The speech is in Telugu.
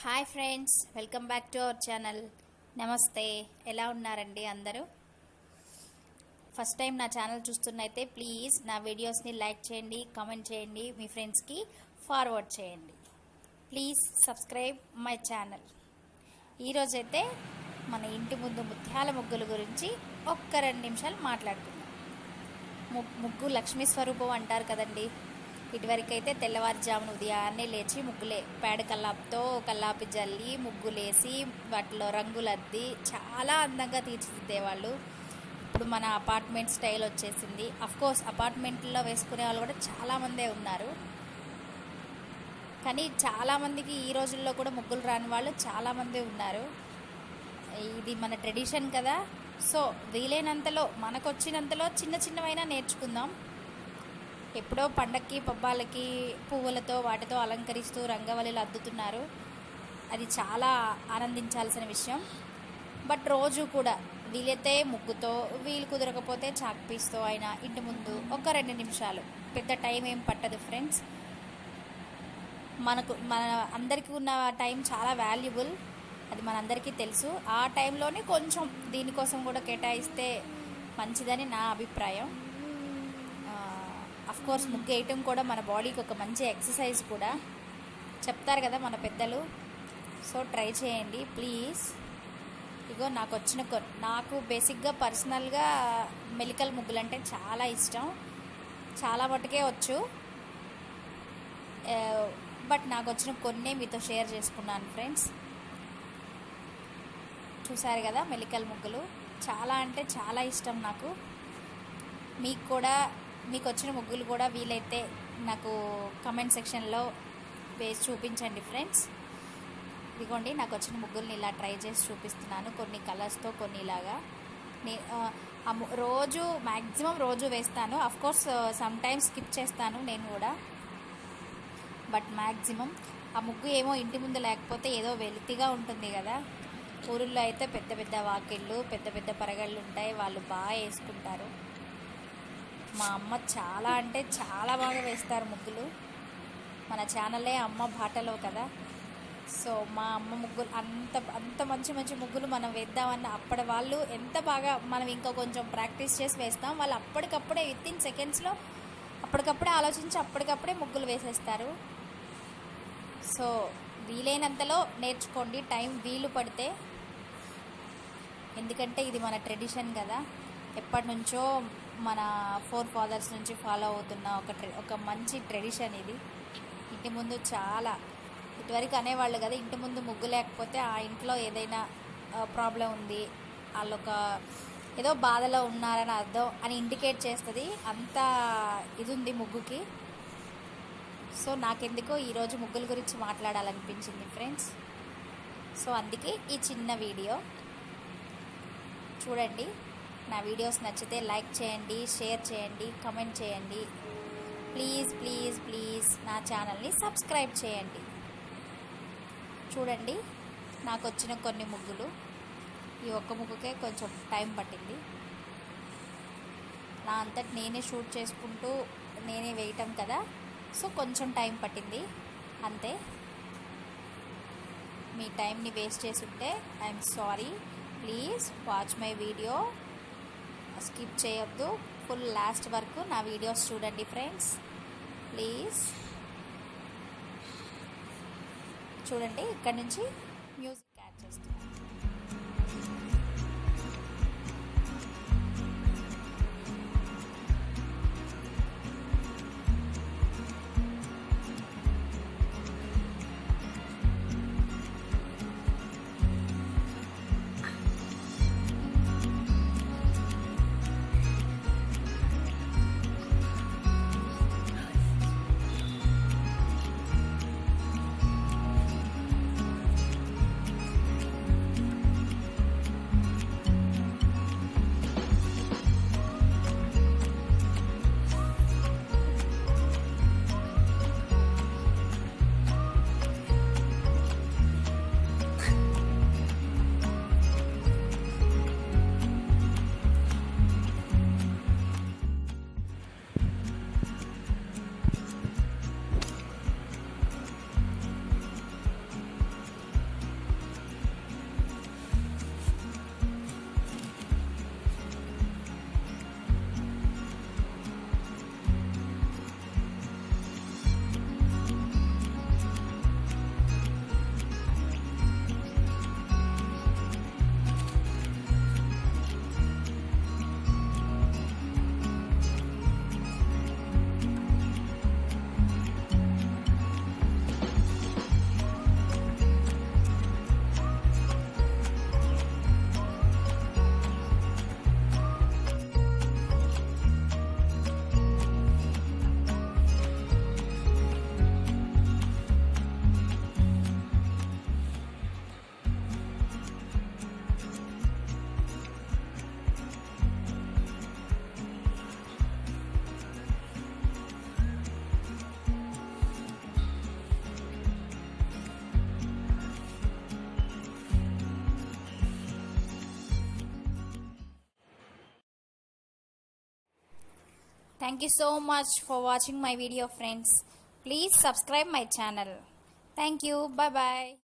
hi friends welcome back to our channel నమస్తే ఎలా ఉన్నారండి అందరూ ఫస్ట్ టైం నా ఛానల్ చూస్తున్నైతే ప్లీజ్ నా వీడియోస్ని లైక్ చేయండి కామెంట్ చేయండి మీ ఫ్రెండ్స్కి ఫార్వర్డ్ చేయండి ప్లీజ్ సబ్స్క్రైబ్ మై ఛానల్ ఈరోజైతే మన ఇంటి ముందు ముత్యాల ముగ్గుల గురించి ఒక్క రెండు నిమిషాలు మాట్లాడుకుందాం ము- ముగ్గు లక్ష్మీ స్వరూపం అంటారు కదండి ఇటువరకైతే తెల్లవారుజామున ఉదయాన్నే లేచి ముగ్గులే పేడ కల్లాపుతో కల్లాపి జల్లి ముగ్గులేసి వాటిలో రంగులద్ది చాలా అందంగా తీర్చిదిద్దేవాళ్ళు ఇప్పుడు మన అపార్ట్మెంట్ స్టైల్ వచ్చేసింది కోర్స్ అపార్ట్మెంట్లో వేసుకునే వాళ్ళు కూడా చాలామందే ఉన్నారు కానీ చాలామందికి ఈ రోజుల్లో కూడా ముగ్గులు రాని వాళ్ళు చాలామంది ఉన్నారు ఇది మన ట్రెడిషన్ కదా సో వీలైనంతలో మనకు వచ్చినంతలో చిన్న చిన్నవైనా నేర్చుకుందాం ఎప్పుడో పండక్కి పబ్బాలకి పువ్వులతో వాటితో అలంకరిస్తూ రంగవల్లిలు అద్దుతున్నారు అది చాలా ఆనందించాల్సిన విషయం బట్ రోజు కూడా వీలైతే ముగ్గుతో వీలు కుదరకపోతే చాక్ పీస్తో అయినా ఇంటి ముందు ఒక రెండు నిమిషాలు పెద్ద టైం ఏం పట్టదు ఫ్రెండ్స్ మనకు మన అందరికీ ఉన్న టైం చాలా వాల్యుబుల్ అది మనందరికీ తెలుసు ఆ టైంలోనే కొంచెం దీనికోసం కూడా కేటాయిస్తే మంచిదని నా అభిప్రాయం అఫ్ కోర్స్ ముగ్గు వేయటం కూడా మన బాడీకి ఒక మంచి ఎక్సర్సైజ్ కూడా చెప్తారు కదా మన పెద్దలు సో ట్రై చేయండి ప్లీజ్ ఇగో నాకు వచ్చిన కొ నాకు బేసిక్గా పర్సనల్గా మెలికల్ ముగ్గులు అంటే చాలా ఇష్టం చాలా మటుకే వచ్చు బట్ నాకు వచ్చిన కొన్నే మీతో షేర్ చేసుకున్నాను ఫ్రెండ్స్ చూసారు కదా మెలికల్ ముగ్గులు చాలా అంటే చాలా ఇష్టం నాకు మీకు కూడా మీకు వచ్చిన ముగ్గులు కూడా వీలైతే నాకు కమెంట్ సెక్షన్లో వేసి చూపించండి ఫ్రెండ్స్ ఇదిగోండి నాకు వచ్చిన ముగ్గుల్ని ఇలా ట్రై చేసి చూపిస్తున్నాను కొన్ని కలర్స్తో కొన్ని ఇలాగా నే ఆ, ఆ ము- రోజు మ్యాక్సిమం రోజు వేస్తాను of course sometimes skip చేస్తాను నేను కూడా బట్ మ్యాక్సిమం ఆ ముగ్గు ఏమో ఇంటి ముందు లేకపోతే ఏదో వెలితిగా ఉంటుంది కదా ఊరిలో అయితే పెద్ద పెద్ద వాకిళ్ళు పెద్ద పెద్ద పరగళ్ళు ఉంటాయి వాళ్ళు బాగా వేసుకుంటారు మా అమ్మ చాలా అంటే చాలా బాగా వేస్తారు ముగ్గులు మన ఛానలే అమ్మ బాటలో కదా సో మా అమ్మ ముగ్గులు అంత అంత మంచి మంచి ముగ్గులు మనం వేద్దామన్న అప్పటి వాళ్ళు ఎంత బాగా మనం ఇంకా కొంచెం ప్రాక్టీస్ చేసి వేస్తాం వాళ్ళు అప్పటికప్పుడే విత్ ఇన్ సెకండ్స్లో అప్పటికప్పుడే ఆలోచించి అప్పటికప్పుడే ముగ్గులు వేసేస్తారు సో వీలైనంతలో నేర్చుకోండి టైం వీలు పడితే ఎందుకంటే ఇది మన ట్రెడిషన్ కదా ఎప్పటి నుంచో మన ఫోర్ ఫాదర్స్ నుంచి ఫాలో అవుతున్న ఒక ట్రె- ఒక మంచి ట్రెడిషన్ ఇది ఇంటి ముందు చాలా ఇటువరకు అనేవాళ్ళు కదా ఇంటి ముందు ముగ్గు లేకపోతే ఆ ఇంట్లో ఏదైనా ప్రాబ్లం ఉంది వాళ్ళు ఒక ఏదో బాధలో ఉన్నారని అర్థం అని ఇండికేట్ చేస్తుంది అంత ఇది ఉంది ముగ్గుకి సో నాకెందుకో ఈరోజు ముగ్గుల గురించి మాట్లాడాలనిపించింది ఫ్రెండ్స్ సో అందుకే ఈ చిన్న వీడియో చూడండి నా వీడియోస్ నచ్చితే లైక్ చేయండి షేర్ చేయండి కమెంట్ చేయండి ప్లీజ్ ప్లీజ్ ప్లీజ్ నా ఛానల్ని సబ్స్క్రైబ్ చేయండి చూడండి నాకు వచ్చిన కొన్ని ముగ్గులు ఈ ఒక్క ముగ్గుకే కొంచెం టైం పట్టింది నా అంతటి నేనే షూట్ చేసుకుంటూ నేనే వేయటం కదా సో కొంచెం టైం పట్టింది అంతే మీ టైంని వేస్ట్ చేసుంటే I'm sorry please watch my video skip చేయొద్దు ఫుల్ లాస్ట్ వరకు నా వీడియోస్ చూడండి ఫ్రెండ్స్ ప్లీజ్ చూడండి ఇక్కడ నుంచి మ్యూజిక్ యాడ్ చేస్తున్నాను thank you so much for watching my video friends please subscribe my channel thank you bye bye